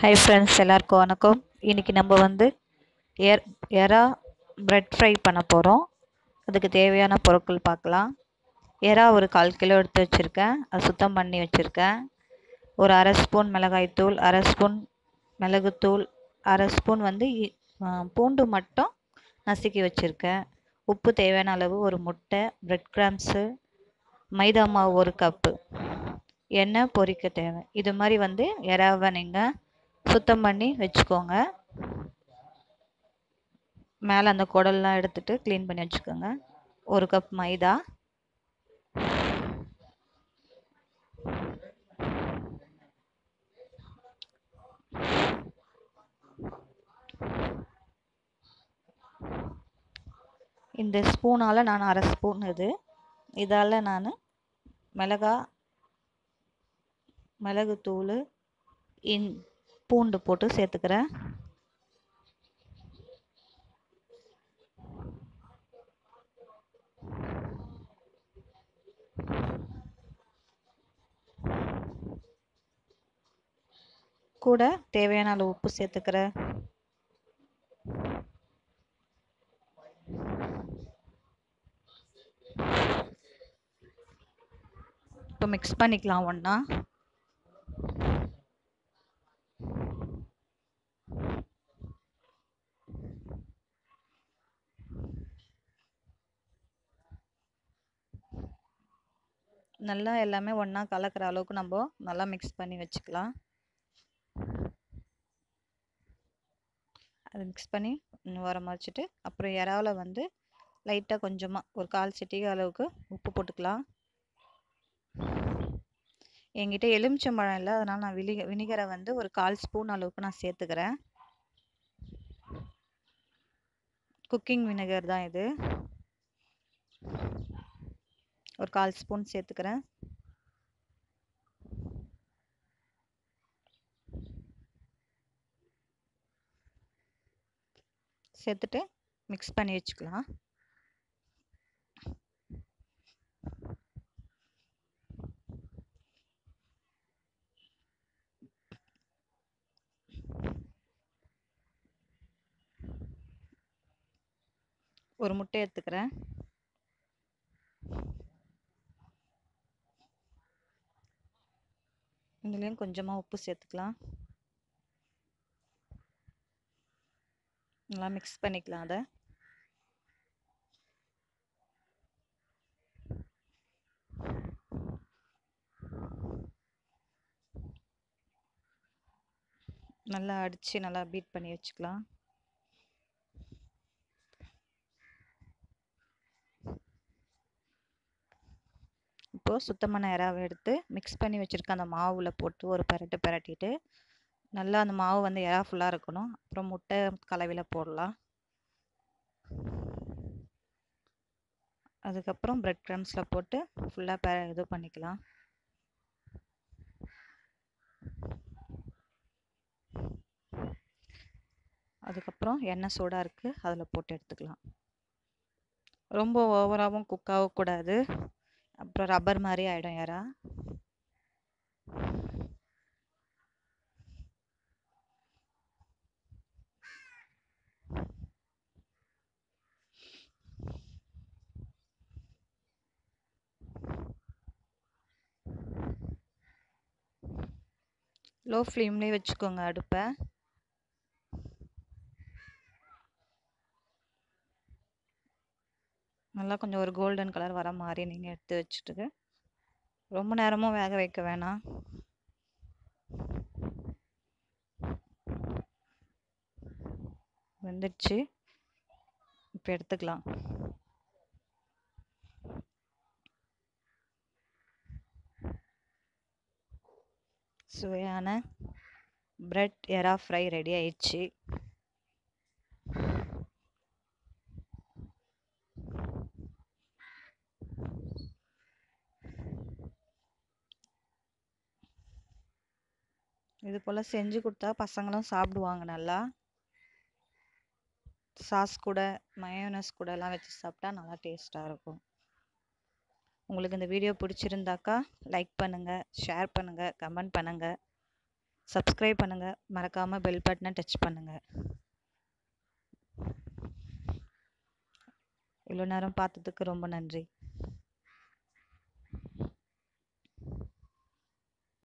hi friends எல்லாருக்கும் வணக்கம் இன்றைக்கி நம்ம வந்து எர் எறா பிரெட் ஃப்ரை பண்ண போகிறோம் அதுக்கு தேவையான பொருட்கள் பார்க்கலாம் எறா ஒரு கால் கிலோ எடுத்து வச்சுருக்கேன் அது சுத்தம் பண்ணி வச்சுருக்கேன் ஒரு அரை ஸ்பூன் மிளகாய்த்தூள் அரை ஸ்பூன் மிளகுத்தூள் அரை ஸ்பூன் வந்து இ- ஆ, பூண்டு மட்டும் நசுக்கி வச்சுருக்கேன் உப்பு தேவையான அளவு ஒரு முட்டை பிரெட் கிராம்ஸு மைதா மாவு ஒரு கப்பு எண்ணெய் பொரிக்க தேவை இது மாதிரி வந்து எறாவை நீங்கள் சுத்தம் பண்ணி வச்சுக்கோங்க மேலே அந்த குடல்லாம் எடுத்துட்டு க்ளீன் பண்ணி வச்சுக்கோங்க ஒரு கப் மைதா இந்த ஸ்பூனால் நான் அரை ஸ்பூன் இது இதால் நான் மிளகா மிளகுத்தூள் இன் பூண்டு போட்டு சேர்த்துக்கிறேன் கூட தேவையான அளவு உப்பு சேர்த்துக்கிறேன் இப்போ மிக்ஸ் பண்ணிக்கலாம் ஒன்றா நல்லா எல்லாமே ஒன்றா கலக்கிற அளவுக்கு நம்ம நல்லா மிக்ஸ் பண்ணி வச்சுக்கலாம் அதை மிக்ஸ் பண்ணி ஓரமாக வச்சுட்டு அப்புறம் இறாவில் வந்து லைட்டாக கொஞ்சமாக ஒரு கால் சிட்டிகை அளவுக்கு உப்பு போட்டுக்கலாம் என்கிட்ட எலுமிச்சம்பழம் இல்லை அதனால் நான் வினிக வினிகரை வந்து ஒரு கால் ஸ்பூன் அளவுக்கு நான் சேர்த்துக்கிறேன் குக்கிங் வினிகர் தான் இது ஒரு கால் ஸ்பூன் சேர்த்துக்கிறேன் சேர்த்துட்டு மிக்ஸ் பண்ணி வச்சுக்கலாம் ஒரு முட்டை எடுத்துக்கிறேன் இதுலேயும் கொஞ்சமாக உப்பு சேர்த்துக்கலாம் நல்லா மிக்ஸ் பண்ணிக்கலாம் அதை நல்லா அடித்து நல்லா பீட் பண்ணி வச்சுக்கலாம் இப்போது சுத்தமான இறாவை எடுத்து மிக்ஸ் பண்ணி வச்சுருக்க அந்த மாவில் போட்டு ஒரு பெரட்டு பெரட்டிட்டு நல்லா அந்த மாவு வந்து இறா ஃபுல்லாக இருக்கணும் அப்புறம் முட்டை கலவையில் போடலாம் அதுக்கப்புறம் பிரெட் க்ரம்ஸில் போட்டு ஃபுல்லாக பெ இது பண்ணிக்கலாம் அதுக்கப்புறம் எண்ணெய் சூடாக இருக்குது அதில் போட்டு எடுத்துக்கலாம் ரொம்ப ஓவராகவும் குக் ஆகக்கூடாது அப்புறம் ரப்பர் மாதிரி ஆகிடும் இறா லோ ஃப்ளேம்லேயே வச்சுக்கோங்க அடுப்பை நல்லா கொஞ்சம் ஒரு கோல்டன் கலர் வர மாதிரி நீங்கள் எடுத்து வச்சுட்டு ரொம்ப நேரமும் வேக வைக்க வேணாம் வெந்துடுச்சு இப்போ எடுத்துக்கலாம் சுவையான பிரெட் எறா ஃப்ரை ரெடி ஆயிடுச்சு இது போல் செஞ்சு கொடுத்தா பசங்களும் சாப்பிடுவாங்க நல்லா சாஸ் கூட மயோனஸ் கூட எல்லாம் வச்சு சாப்பிட்டா நல்லா டேஸ்ட்டாக இருக்கும் உங்களுக்கு இந்த வீடியோ பிடிச்சிருந்தாக்கா லைக் பண்ணுங்கள் ஷேர் பண்ணுங்கள் கமெண்ட் பண்ணுங்கள் சப்ஸ்கிரைப் பண்ணுங்கள் மறக்காமல் பெல் பட்டனை டச் பண்ணுங்கள் இவ்வளோ நேரம் பார்த்ததுக்கு ரொம்ப நன்றி